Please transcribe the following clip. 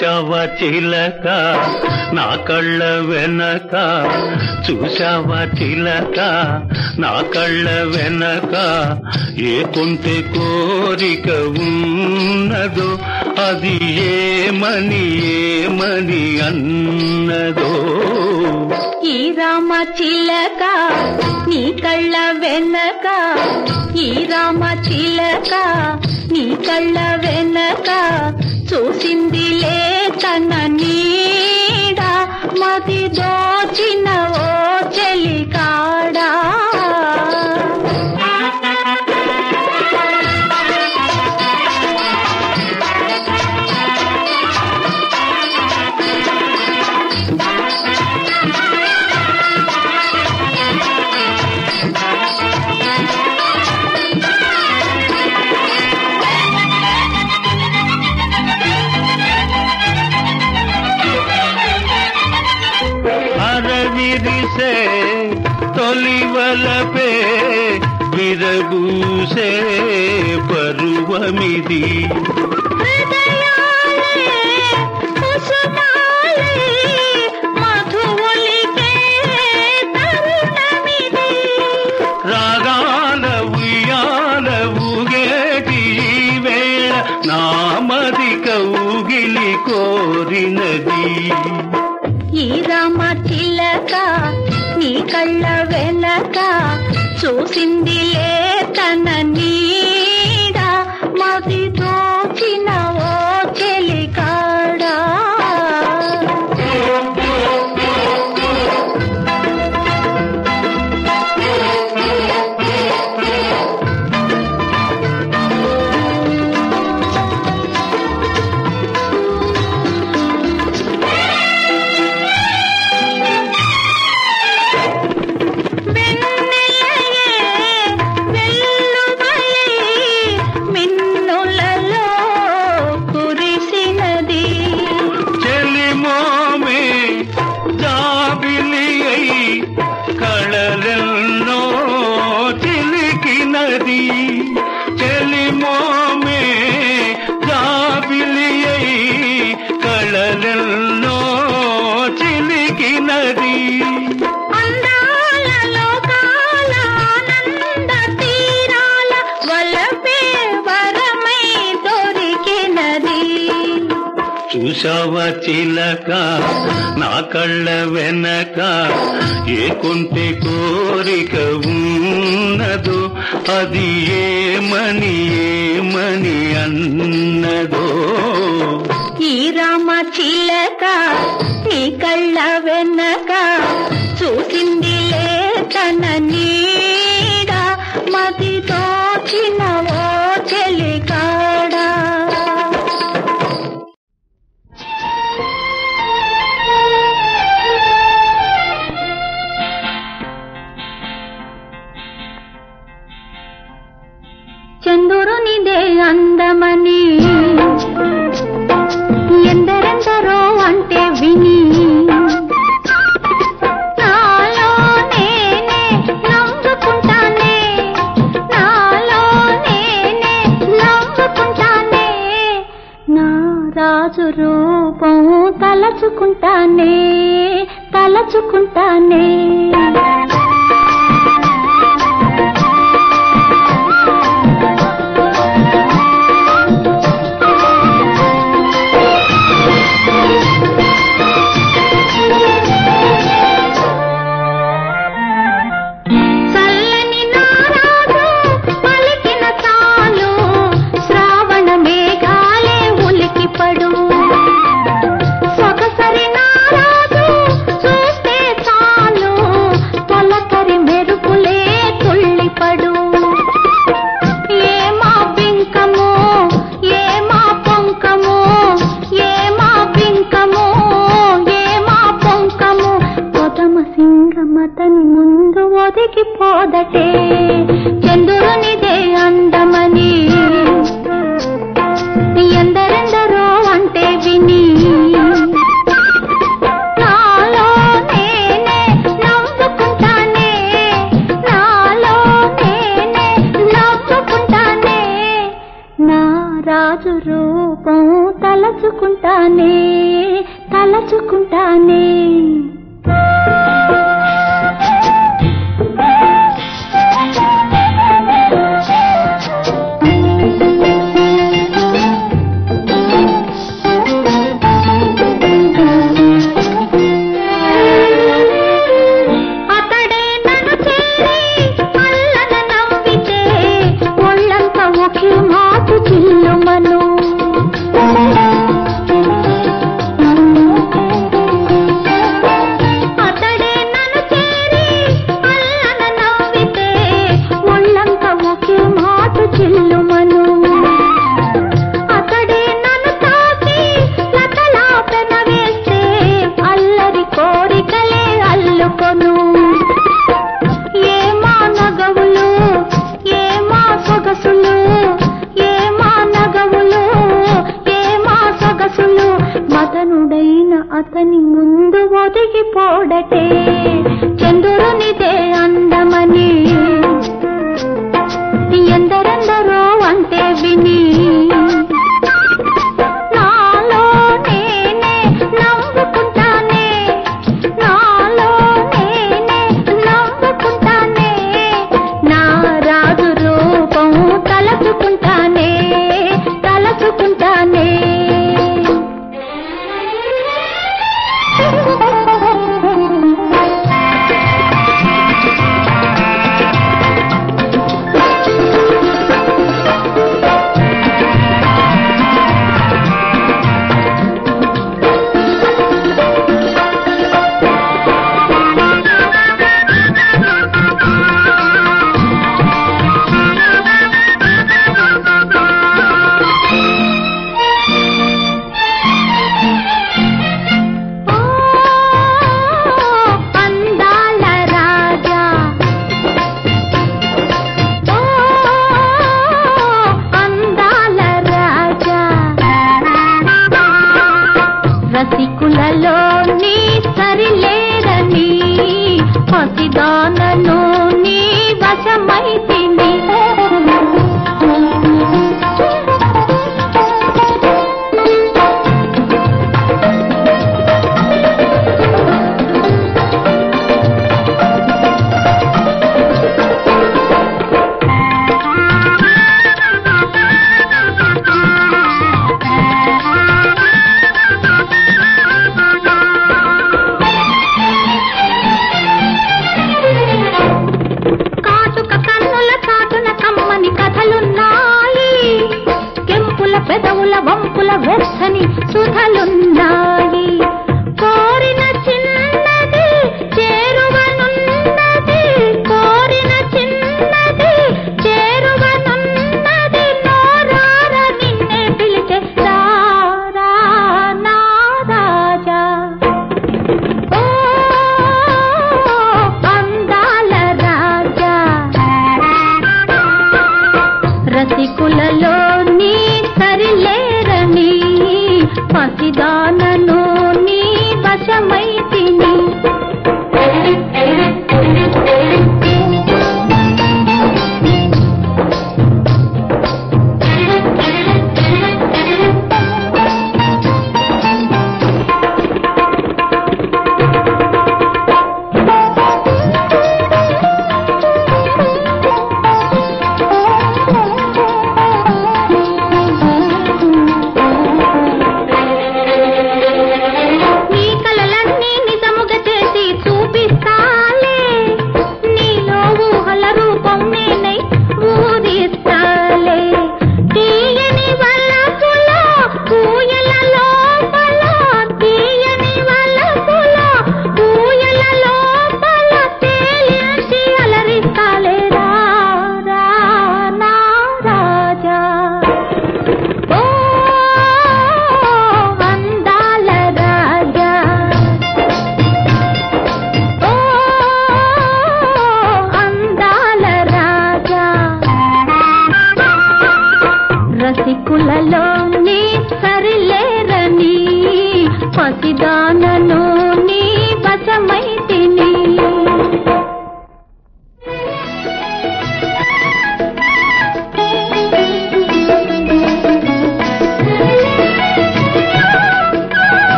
చూశావా చిలక నా కళ్ళ వెనక చూశావా చిలక నా కళ్ళ వెనక ఏ కొంటె కోరిక ఉన్నదో అది ఏమని ఏమని అన్నదో ఈ రామ చిలక నీ కళ్ళ వెనక ఈ రామ చిలక నీ కళ్ళ వెనక చూసిందిలే తన నీడ మది దోచిన ఓ చెలికాడా అరవిరిసే తొలివలపే విరగూసే పరువమిది హృదయాలే కుసుమాలే మధువులికే తరుణమిది రాగాల ఉయ్యాల ఊగేటి ఈ వేళ నామది కౌగిలి కోరినది ఈ రామ చిలక నీ కళ్ళ వెనక చూసిందిలే తన నీడ మది దోచిన ఓ చెలికాడా వెన్నెలయే వెల్లువలే మిన్నులలో కురిసినది చెలిమోమే జాబిలి అయి కళలెన్నో చిలికినది చెలిమోమే జాబిలి అయి కళలెన్నో చిలికినది అందాల లోకాల ఆనంద తీరాల వలపే వరమై దొరికినది చూసావా చిలక నా కళ్ళ వెనక ఏ కొంటె కోరిక ఉన్నదో అది ఏమని ఏమని అన్నదో ఈ రామ చిలక నీ కళ్ళ వెనక చూసిందిలే తన నీడ మది దోచిన ఓ చెలికాడా చంద్రునిదే అందమని ఎందరెందరో అంటే విని నాలో నేనే నవ్వుకుంటానే నాలో నేనే నవ్వుకుంటానే నా రాజు రూపం తలచుకుంటానే తలచుకుంటానే చల్లని నారాజు పలికిన చాలు శ్రావణ మేఘాలే ఉలికిపడు సొగసరి నారాజు చూస్తే చాలు తొలకరి మెరుపులే తుళ్ళిపడు ఏమా బింకము ఏమా పొంకము ఏమా బింకము ఏమా పొంకము కొదమ సింగమతని ముందు ఒదిగిపోదటే చంద్రునిదే అందమని ఎందరెందరో అంటే విని నాలో నేనే నవ్వుకుంటానే నాలో నేనే నవ్వుకుంటానే నా రాజు రూపం తలచుకుంటానే అతని ముందు ఒదిగిపోడటే